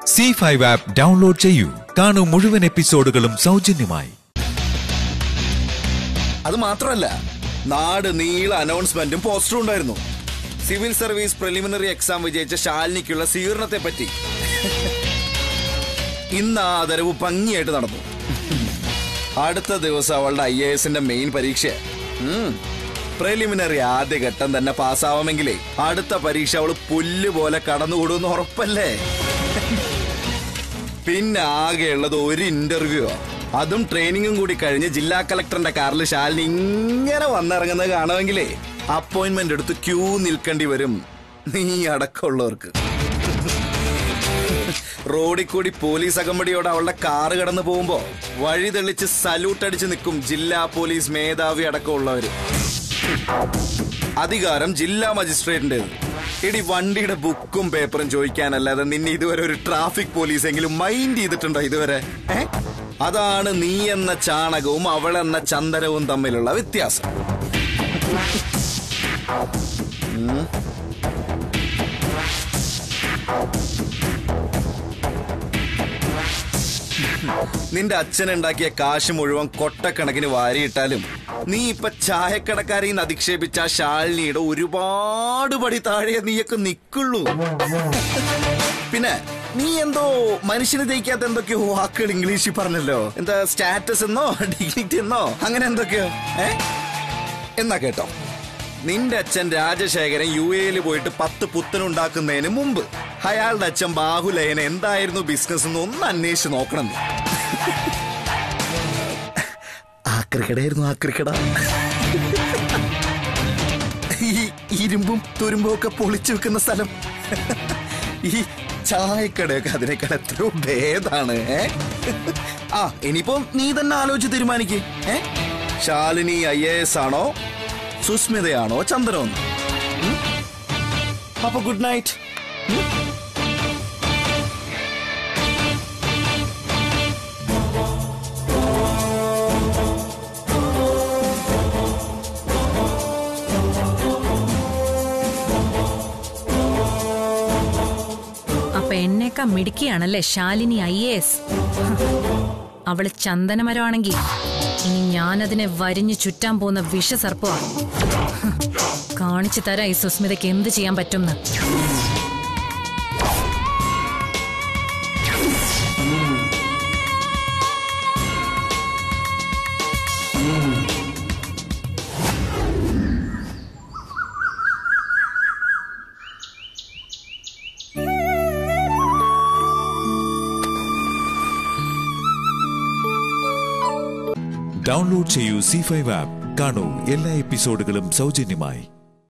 C five app download ചെയ്യൂ കാണൂ മുഴുവൻ എപ്പിസോഡുകളും സൗജന്യമായി അത് മാത്രമല്ല നാട് നീള അനൗൺസ്മെന്റും പോസ്റ്ററും ഉണ്ടായിരുന്നു സിവിൽ സർവീസ് പ്രിലിമിനറി എക്സാം വിജയിച്ച ശാലിനിക്കുള്ള സ്വീകരണത്തെ പറ്റി ഇന്ന് ആ ആദരവ് ഭംഗിയായിട്ട് നടന്നു അടുത്ത ദിവസം അവളുടെ ഐ എ എസിന്റെ മെയിൻ പരീക്ഷ പ്രിലിമിനറി ആദ്യഘട്ടം തന്നെ പാസ്സാവാമെങ്കിലേ അടുത്ത പരീക്ഷ അവള് പുല്ല് പോലെ കടന്നുകൂടുമെന്ന് ഉറപ്പല്ലേ പിന്നെ ആകെയുള്ളത് ഒരു ഇന്റർവ്യൂ അതും ട്രെയിനിങ്ങും കൂടി കഴിഞ്ഞ് ജില്ലാ കളക്ടറിന്റെ കാറിൽ ശാലിനി ഇങ്ങനെ വന്നിറങ്ങുന്നത് കാണുമെങ്കിലേ അപ്പോയിന്റ്മെന്റ് എടുത്ത് ക്യൂ നിൽക്കേണ്ടി വരും നീ അടക്കമുള്ളവർക്ക് റോഡിൽ കൂടി പോലീസ് അകമ്പടിയോടെ അവളുടെ കാറ് കടന്നു പോകുമ്പോ വഴി തെളിച്ച് സല്യൂട്ട് അടിച്ച് നിൽക്കും ജില്ലാ പോലീസ് മേധാവി അടക്കമുള്ളവര് അധികാരം ജില്ലാ മജിസ്ട്രേറ്റിന്റെ ഇടി വണ്ടിയുടെ ബുക്കും പേപ്പറും ചോദിക്കാനല്ലാതെ നിന്നെ ഇതുവരെ ഒരു ട്രാഫിക് പോലീസ് എങ്കിലും മൈൻഡ് ചെയ്തിട്ടുണ്ടോ ഇതുവരെ ഏ? അതാണ് നീ എന്ന ചാണകവും അവളെന്ന ചന്ദനവും തമ്മിലുള്ള വ്യത്യാസം ഉം. നിന്റെ അച്ഛനുണ്ടാക്കിയ കാശ് മുഴുവൻ കൊട്ടക്കണക്കിന് വാരിയിട്ടാലും നീ ഇപ്പൊ ചായക്കടക്കാരിൽ നിന്ന് അധിക്ഷേപിച്ച ആ ശാലിനിയുടെ ഒരുപാട് പടി താഴെ നീയൊക്കെ നിക്കുള്ളൂ പിന്നെ നീ എന്തോ മനുഷ്യന് ജയിക്കാത്ത എന്തൊക്കെയോ വാക്കുകൾ ഇംഗ്ലീഷിൽ പറഞ്ഞല്ലോ എന്താ സ്റ്റാറ്റസ് എന്നോ ഡിഗ്നിറ്റി എന്നോ അങ്ങനെ എന്തൊക്കെയോ ഏ എന്നാ കേട്ടോ നിന്റെ അച്ഛൻ രാജശേഖരൻ യു എയിൽ പോയിട്ട് പത്ത് പുത്തനുണ്ടാക്കുന്നതിന് മുമ്പ് അയാളുടെ അച്ഛൻ ബാഹുലയൻ എന്തായിരുന്നു ബിസിനസ് എന്ന് ഒന്ന് അന്വേഷിച്ച് നോക്കണം നീ ആക്രിക്കടയായിരുന്നു ആക്രിക്കട ഈ ഇരുമ്പും തുരുമ്പും ഒക്കെ പൊളിച്ചു വെക്കുന്ന സ്ഥലം ഈ ചായക്കടയൊക്കെ അതിനേക്കാൾ എത്രയോ ഭേദാണ് ഏ ആ ഇനിയിപ്പോ നീ തന്നെ ആലോചിച്ച് തീരുമാനിക്ക് ഏ ശാലിനി ഐ എ എസ് ആണോ സുസ്മിതയാണോ ചന്ദ്രനോ എന്ന്? ഉം? അപ്പൊ ഗുഡ് നൈറ്റ് അപ്പൊ എന്നേക്കാ മിടുക്കിയാണല്ലേ ശാലിനി ഐ എ എസ് അവള് ചന്ദനമരമാണെങ്കിൽ ഇനി ഞാനതിനെ വരിഞ്ഞു ചുറ്റാൻ പോകുന്ന വിഷസർപ്പമാണ് കാണിച്ചു തരാം ഈ സുസ്മിതയ്ക്ക് എന്ത് ചെയ്യാൻ പറ്റുമെന്ന് ഡൗൺലോഡ് ചെയ്യൂ സി ഫൈവ് ആപ്പ് കാണൂ എല്ലാ എപ്പിസോഡുകളും സൗജന്യമായി